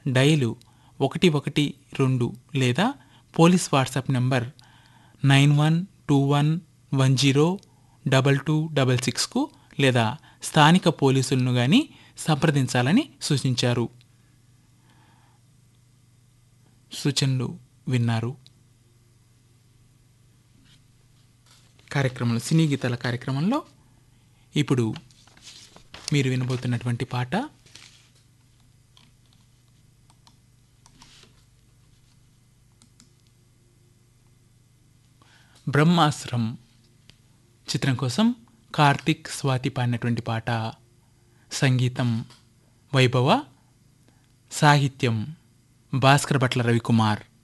డయలు ఒకటి ఒకటి రెండు లేదా police WhatsApp number nine one two one one zero double two double సిక్స్కు లేదా స్థానిక పోలీసులను కానీ సంప్రదించాలని సూచించారు సూచనలు విన్నారు కార్యక్రమంలో సినీ గీతాల కార్యక్రమంలో ఇప్పుడు మీరు వినబోతున్నటువంటి పాట బ్రహ్మాస్త్రం చిత్రం కోసం కార్తిక్ స్వాతి పాడినటువంటి పాట సంగీతం వైభవ సాహిత్యం భాస్కర్ భట్ల రవికుమార్